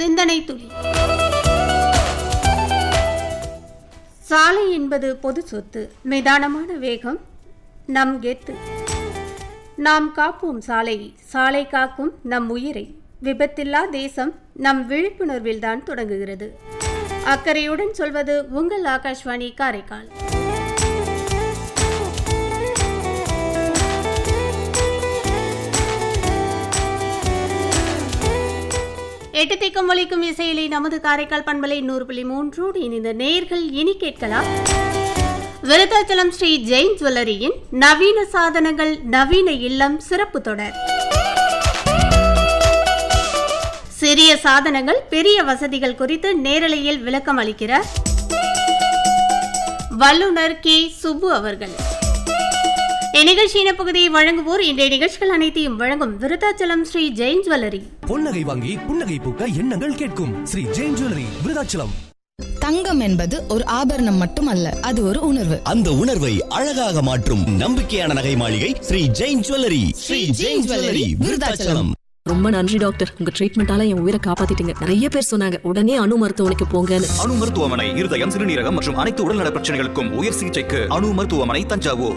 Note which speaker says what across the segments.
Speaker 1: சிந்தனை துளி சாலை என்பது பொது சொத்து நிதானமான வேகம் நம் கெத்து நாம் காப்போம் சாலை சாலை காக்கும் நம் உயிரை விபத்தில்லா தேசம் நம் விழிப்புணர்வில்தான் தொடங்குகிறது அக்கறையுடன் சொல்வது உங்கள் ஆகாஷ்வாணி காரைக்கால் எட்டு திக்கம் ஒலிக்கும் இசையிலே நமது காரைக்கால் பண்பலை நூறு புள்ளி மூன்றோடு இணைந்த நேர்கள் இனி கேட்கலாம் விருத்தாச்சலம் ஸ்ரீ ஜெயின் ஜுவல்லரியின் நவீன சாதனங்கள் நவீன இல்லம் சிறப்பு தொடர் சிறிய சாதனங்கள் பெரிய வசதிகள் குறித்து நேரலையில் விளக்கம் அளிக்கிறார் வல்லுனர் கே சுப்பு அவர்கள் இந்நிகழ்ச்சியின் பகுதியை வழங்குவோர் இன்றைய நிகழ்ச்சிகள் அனைத்தையும் வழங்கும் விருத்தாச்சலம் ஸ்ரீ ஜெயின் ஜுவல்லரி
Speaker 2: பொன்னகை வாங்கி புன்னகை பூக்க எண்ணங்கள் கேட்கும் ஸ்ரீ ஜெயின் ஜுவல்லரி விருதாச்சலம்
Speaker 3: தங்கம் என்பது ஒரு ஆபரணம் மட்டுமல்ல அது ஒரு உணர்வு
Speaker 4: அந்த உணர்வை அழகாக மாற்றும் நம்பிக்கையான நகை மாளிகை ஸ்ரீ ஜெயின் ஜுவல்லரி ஸ்ரீ ஜெயின் ஜுவல்லரி விருதாச்சலம்
Speaker 5: ரொம்ப நன்றி டாக்டர் உங்க ட்ரீட்மெண்டால என் உயிரை காப்பாத்திட்டீங்க நிறைய பேர் சொன்னாங்க உடனே அணு மருத்துவமனைக்கு போங்கன்னு
Speaker 6: அணு மருத்துவமனை இருதயம் சிறுநீரகம் மற்றும் அனைத்து உடல்நல பிரச்சனைகளுக்கும் உயர் சிகிச்சைக்கு அணு மருத்துவமனை தஞ்சாவூர்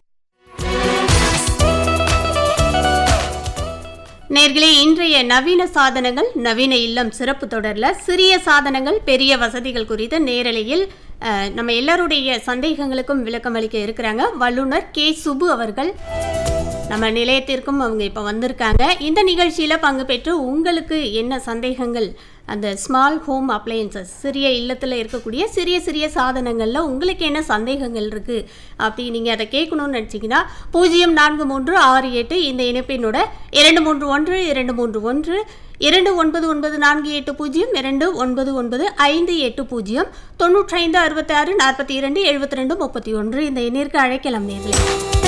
Speaker 1: நேர்களே இன்றைய நவீன சாதனங்கள் நவீன இல்லம் சிறப்பு தொடர்ல சிறிய சாதனங்கள் பெரிய வசதிகள் குறித்த நேரலையில் அஹ், நம்ம எல்லாருடைய சந்தேகங்களுக்கும் விளக்கம் அளிக்க இருக்கிறாங்க வல்லுனர் கே சுபு அவர்கள் நம்ம நிலையத்திற்கும் அவங்க இப்போ வந்திருக்காங்க இந்த நிகழ்ச்சியில் பங்கு பெற்று உங்களுக்கு என்ன சந்தேகங்கள் அந்த ஸ்மால் ஹோம் அப்ளையன்சஸ் சிறிய இல்லத்தில் இருக்கக்கூடிய சிறிய சிறிய சாதனங்களில் உங்களுக்கு என்ன சந்தேகங்கள் இருக்குது அப்படி நீங்கள் அதை கேட்கணும்னு நினச்சிங்கன்னா பூஜ்ஜியம் நான்கு மூன்று ஆறு எட்டு இந்த இணைப்பினோட இரண்டு மூன்று ஒன்று இரண்டு மூன்று ஒன்று இரண்டு ஒன்பது ஒன்பது நான்கு எட்டு பூஜ்ஜியம் இரண்டு ஒன்பது ஒன்பது ஐந்து எட்டு பூஜ்ஜியம் தொண்ணூற்றி ஐந்து அறுபத்தி ஆறு நாற்பத்தி இரண்டு எழுபத்தி ரெண்டு முப்பத்தி ஒன்று இந்த எண்ணிற்கு அழைக்கலாம் நேர்களே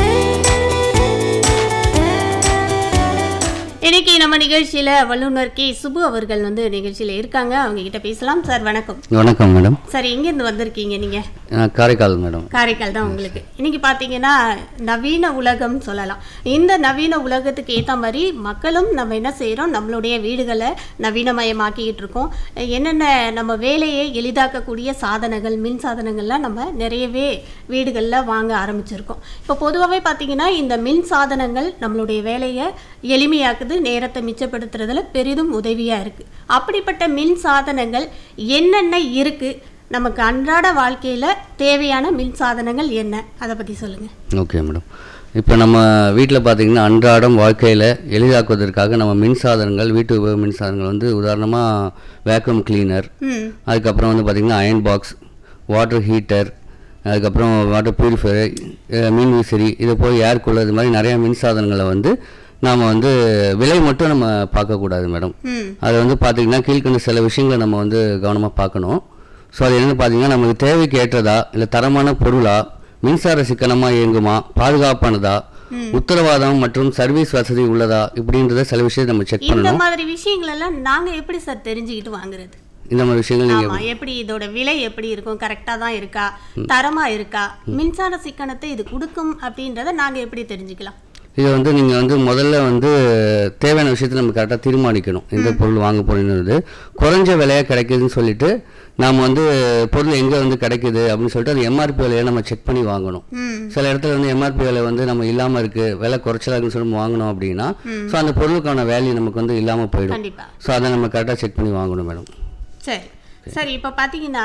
Speaker 1: இன்னைக்கு நம்ம நிகழ்ச்சியில வல்லுநர் கே சுபு அவர்கள் வந்து நிகழ்ச்சியில இருக்காங்க அவங்க கிட்ட பேசலாம் சார் வணக்கம்
Speaker 7: வணக்கம் மேடம்
Speaker 1: சார் எங்கேருந்து வந்திருக்கீங்க நீங்க
Speaker 7: நான் காரைக்கால் மேடம்
Speaker 1: காரைக்கால் தான் உங்களுக்கு இன்னைக்கு பார்த்தீங்கன்னா நவீன உலகம் சொல்லலாம் இந்த நவீன உலகத்துக்கு ஏற்ற மாதிரி மக்களும் நம்ம என்ன செய்கிறோம் நம்மளுடைய வீடுகளை நவீனமயமாக்கிக்கிட்டு இருக்கோம் என்னென்ன நம்ம வேலையை எளிதாக்கக்கூடிய சாதனங்கள் மின் சாதனங்கள்லாம் நம்ம நிறையவே வீடுகளில் வாங்க ஆரம்பிச்சிருக்கோம் இப்போ பொதுவாகவே பார்த்தீங்கன்னா இந்த மின் சாதனங்கள் நம்மளுடைய வேலையை எளிமையாக்குது நேரத்தை மிச்சப்படுத்துறதுல பெரிதும் உதவியாக இருக்குது அப்படிப்பட்ட மின் சாதனங்கள் என்னென்ன இருக்குது நமக்கு அன்றாட வாழ்க்கையில் தேவையான மின் சாதனங்கள் என்ன அதை பற்றி சொல்லுங்கள்
Speaker 7: ஓகே மேடம் இப்போ நம்ம வீட்டில் பார்த்தீங்கன்னா அன்றாடம் வாழ்க்கையில் எளிதாக்குவதற்காக நம்ம மின்சாதனங்கள் வீட்டு உபயோக மின்சாதனங்கள் வந்து உதாரணமாக வேக்யூம் கிளீனர்
Speaker 1: ம்
Speaker 7: அதுக்கப்புறம் வந்து பார்த்திங்கன்னா அயன் பாக்ஸ் வாட்டர் ஹீட்டர் அதுக்கப்புறம் வாட்டர் பியூரிஃபையர் மின் விசிறி இது போய் ஏர் கூலர் இது மாதிரி நிறைய மின்சாதனங்களை வந்து நாம் வந்து விலை மட்டும் நம்ம பார்க்கக்கூடாது மேடம்
Speaker 1: ம்
Speaker 7: அது வந்து பார்த்திங்கன்னா கீழ்கண்ட சில விஷயங்களை நம்ம வந்து கவனமாக பார்க்கணும் ஸோ அது என்னென்னு பார்த்தீங்கன்னா நமக்கு தேவைக்கு ஏற்றதா இல்லை தரமான பொருளா மின்சார சிக்கனமாக இயங்குமா பாதுகாப்பானதா உத்தரவாதம் மற்றும் சர்வீஸ் வசதி உள்ளதா இப்படின்றத சில விஷயத்தை நம்ம செக்
Speaker 1: இந்த
Speaker 7: பண்ணணும்
Speaker 1: மாதிரி விஷயங்கள் எல்லாம் நாங்க எப்படி சார் தெரிஞ்சுக்கிட்டு வாங்குறது
Speaker 7: இந்த மாதிரி விஷயங்கள் நீங்கள்
Speaker 1: ஆமா எப்படி இதோட விலை எப்படி இருக்கும் கரெக்டா தான் இருக்கா தரமா இருக்கா மின்சார சிக்கனத்தை இது கொடுக்கும் அப்படின்றத நாங்க எப்படி தெரிஞ்சுக்கலாம்
Speaker 7: இதை வந்து நீங்கள் வந்து முதல்ல வந்து தேவையான விஷயத்தை நம்ம கரெக்டாக தீர்மானிக்கணும் எந்த பொருள் வாங்க போறீங்கிறது குறைஞ்ச விலையாக கிடைக்குதுன்னு சொல்லிட்டு நாம் வந்து பொருள் எங்கே வந்து கிடைக்குது அப்படின்னு சொல்லிட்டு அது எம்ஆர்பி விலையை நம்ம செக் பண்ணி வாங்கணும்
Speaker 1: ம்
Speaker 7: சில இடத்துல வந்து எம்ஆர்பி விலை வந்து நம்ம இல்லாமல் இருக்குது விலை குறைச்சலா இருக்குன்னு சொல்லி நம்ம வாங்கினோம் அப்படின்னா ஸோ அந்த பொருளுக்கான வேல்யூ நமக்கு வந்து இல்லாமல் போயிடும்
Speaker 1: கண்டிப்பா
Speaker 7: ஸோ அதை நம்ம கரெக்டாக செக் பண்ணி வாங்கணும் மேடம்
Speaker 1: சரி சரி இப்போ பார்த்தீங்கன்னா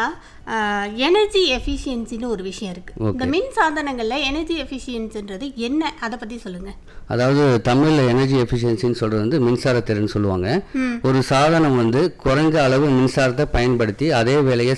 Speaker 1: எனர்ஜி எஃபிஷியன்சின்னு ஒரு விஷயம் இருக்கு இந்த மின் சாதனங்கள்ல எனர்ஜி எஃபிஷியன்சின்றது என்ன அதை பத்தி சொல்லுங்க
Speaker 7: அதாவது தமிழில் எனர்ஜி எஃபிஷியன்சின்னு சொல்கிறது வந்து மின்சார திறன் சொல்லுவாங்க ஒரு சாதனம் வந்து குறைஞ்ச அளவு மின்சாரத்தை பயன்படுத்தி அதே வேலையை